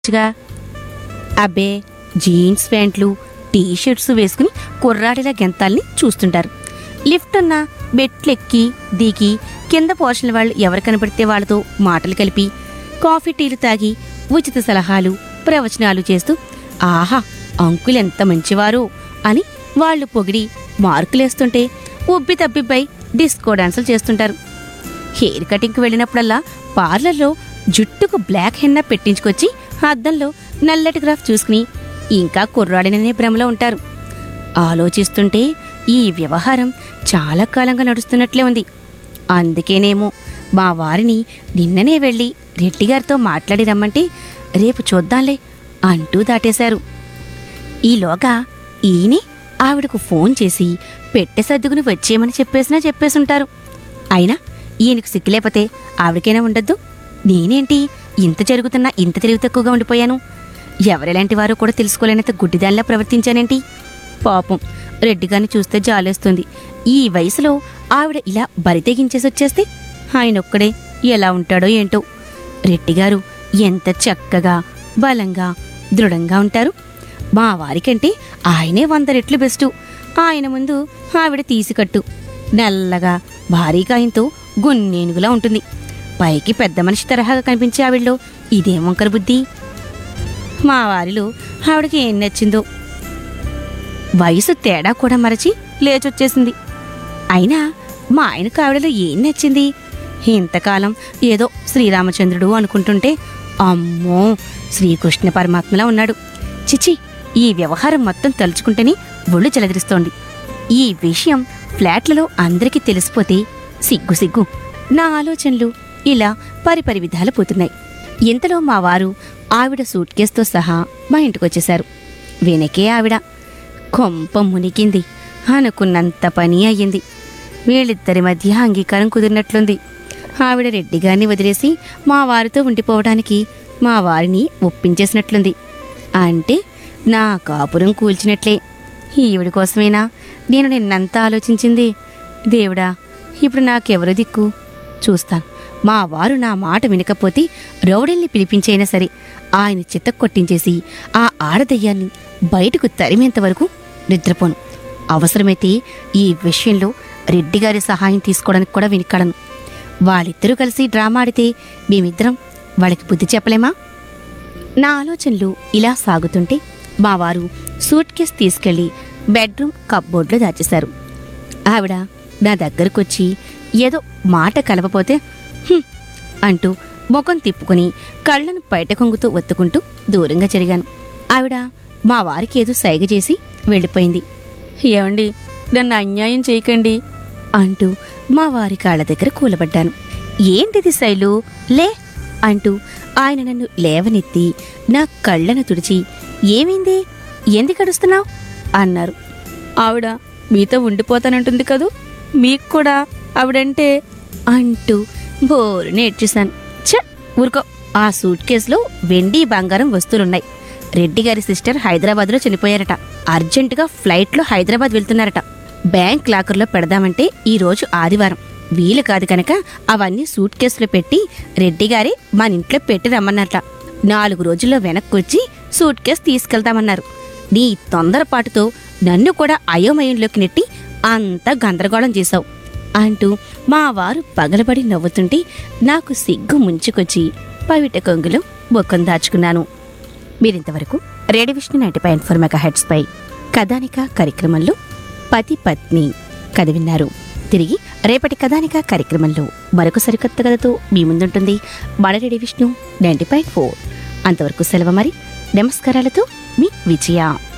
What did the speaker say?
గా అబ్బే జీన్స్ ప్యాంట్లు టీ షర్ట్స్ వేసుకుని కుర్రాడిలా గెంతాల్ని చూస్తుంటారు లిఫ్ట్ ఉన్న మెట్లెక్కి దిగి కింద పోర్షన్ల వాళ్ళు ఎవరు కనపడితే వాళ్ళతో మాటలు కలిపి కాఫీ టీలు తాగి ఉచిత సలహాలు ప్రవచనాలు చేస్తూ ఆహా అంకుల్ ఎంత మంచివారో అని వాళ్ళు పొగిడి మార్కులేస్తుంటే ఉబ్బి తబ్బిబ్బై డిస్కో డాన్సులు చేస్తుంటారు హెయిర్ కటింగ్కి వెళ్ళినప్పుడల్లా పార్లర్లో జుట్టుకు బ్లాక్ హెన్న పెట్టించుకొచ్చి అద్దంలో నల్లటి గ్రాఫ్ చూసుకుని ఇంకా కుర్రాడిననే భ్రమలో ఉంటారు ఆలోచిస్తుంటే ఈ వ్యవహారం చాలా కాలంగా నడుస్తున్నట్లే ఉంది అందుకేనేమో మా వారిని నిన్ననే వెళ్ళి రెడ్డిగారితో మాట్లాడి రమ్మంటే రేపు చూద్దాంలే అంటూ దాటేశారు ఈలోగా ఈయనే ఆవిడకు ఫోన్ చేసి పెట్టె సర్దుకుని వచ్చేయమని చెప్పేసినా చెప్పేసుంటారు అయినా ఈయనకు సిగ్గులేకపోతే ఆవిడకైనా ఉండద్దు నేనేంటి ఇంత జరుగుతున్నా ఇంత తెలివి తక్కువగా ఉండిపోయాను ఎవరెలాంటి వారో కూడా తెలుసుకోలేనంత గుడ్డిదానిలా ప్రవర్తించానేంటి పాపం రెడ్డిగారిని చూస్తే జాలేస్తుంది ఈ వయసులో ఆవిడ ఇలా బరి తెగించేసి వచ్చేస్తే ఆయనొక్కడే ఎలా ఉంటాడో ఏంటో రెడ్డిగారు ఎంత చక్కగా బలంగా దృఢంగా ఉంటారు మా వారికంటే ఆయనే వంద రెట్లు బెస్టు ఆయన ముందు ఆవిడ తీసికట్టు నల్లగా భారీ కాయంతో గున్నేనుగులా ఉంటుంది పైకి పెద్ద మనిషి తరహాగా కనిపించే ఆవిడలో ఇదేం వంకర బుద్ధి మా వారిలో ఆవిడకి ఏం నచ్చిందో వయసు తేడా కూడా మరచి లేచొచ్చేసింది అయినా మా ఆయనకు ఆవిడలో ఏం నచ్చింది ఇంతకాలం ఏదో శ్రీరామచంద్రుడు అనుకుంటుంటే అమ్మో శ్రీకృష్ణ పరమాత్మలా ఉన్నాడు చిచి ఈ వ్యవహారం మొత్తం తలుచుకుంటేనే ఒళ్ళు చెలదిరిస్తోంది ఈ విషయం ఫ్లాట్లలో అందరికీ తెలిసిపోతే సిగ్గు సిగ్గు నా ఆలోచనలు ఇలా పరిపరి విధాలు పోతున్నాయి ఇంతలో మా వారు ఆవిడ సూట్ కేసుతో సహా మా ఇంటికొచ్చేశారు వెనకే ఆవిడ కొంప మునిగింది అనుకున్నంత పని అయ్యింది వీళ్ళిద్దరి మధ్య అంగీకారం కుదిరినట్లుంది ఆవిడ రెడ్డిగారిని వదిలేసి మా వారితో ఉండిపోవడానికి మా వారిని ఒప్పించేసినట్లుంది అంటే నా కాపురం కూల్చినట్లే ఈవిడ కోసమేనా నేను నిన్నంతా ఆలోచించింది దేవుడా ఇప్పుడు నాకెవరు దిక్కు చూస్తాను మా వారు నా మాట వినకపోతే రౌడీల్ని పిలిపించైనా సరే ఆయన చిత్త కొట్టించేసి ఆ ఆడదయ్యాన్ని బయటకు తరిమేంత వరకు నిద్రపోను అవసరమైతే ఈ విషయంలో రెడ్డిగారి సహాయం తీసుకోవడానికి కూడా వెనుకాడను వాళ్ళిద్దరూ కలిసి డ్రామా ఆడితే మేమిద్దరం వాళ్ళకి బుద్ధి చెప్పలేమా నా ఆలోచనలు ఇలా సాగుతుంటే మా వారు సూట్ కేస్ తీసుకెళ్లి బెడ్రూమ్ కప్బోర్డ్లో దాచేశారు ఆవిడ నా దగ్గరకొచ్చి ఏదో మాట కలపపోతే "హుం" అంటూ ముఖం తిప్పుకొని కళ్ళను బయట కొంగుతూ ఒత్తుకుంటూ దూరంగా జరిగాను ఆవిడ మా వారికి ఏదో సైగ చేసి వెళ్ళిపోయింది ఏమండి నన్ను అన్యాయం చేయకండి అంటూ మా వారి కాళ్ళ దగ్గర కూలబడ్డాను ఏంటిది శైలు లే అంటూ ఆయన నన్ను లేవనెత్తి నా కళ్ళను తుడిచి ఏమైంది ఎందుకు అడుస్తున్నావు అన్నారు ఆవిడ మీతో ఉండిపోతానంటుంది కదూ మీకు కూడా ఆవిడంటే అంటూ బోరు నేర్చేశాను ఛ ఊరుకో ఆ సూట్ కేసులో వెండి బంగారం వస్తువులున్నాయి రెడ్డి గారి సిస్టర్ హైదరాబాద్లో చనిపోయారట అర్జెంటుగా ఫ్లైట్లో హైదరాబాద్ వెళ్తున్నారట బ్యాంక్ లాకర్లో పెడదామంటే ఈ రోజు ఆదివారం వీలు కాదు కనుక అవన్నీ సూట్ కేసులో పెట్టి రెడ్డి గారే మన ఇంట్లో పెట్టి రమ్మన్నట్ట నాలుగు రోజుల్లో వెనక్కి వచ్చి సూట్ కేసు తీసుకెళ్తామన్నారు నీ తొందరపాటుతో నన్ను కూడా అయోమయంలోకి నెట్టి అంత గందరగోళం చేశావు అంటూ మా వారు పగలబడి నవ్వుతుంటే నాకు సిగ్గు ముంచుకొచ్చి పవిట కొంగులో బొక్కం దాచుకున్నాను మీరింతవరకు radio Vishnu ninety point four megahertz పై కథానిక కార్యక్రమంలో పతి పత్ని కథ విన్నారు తిరిగి రేపటి కథానిక కార్యక్రమంలో మరొక సరికొత్త కథతో మీ ముందుంటుంది మన radio Vishnu ninety point four అంతవరకు సెలవు మరి నమస్కారాలతో మీ విజయ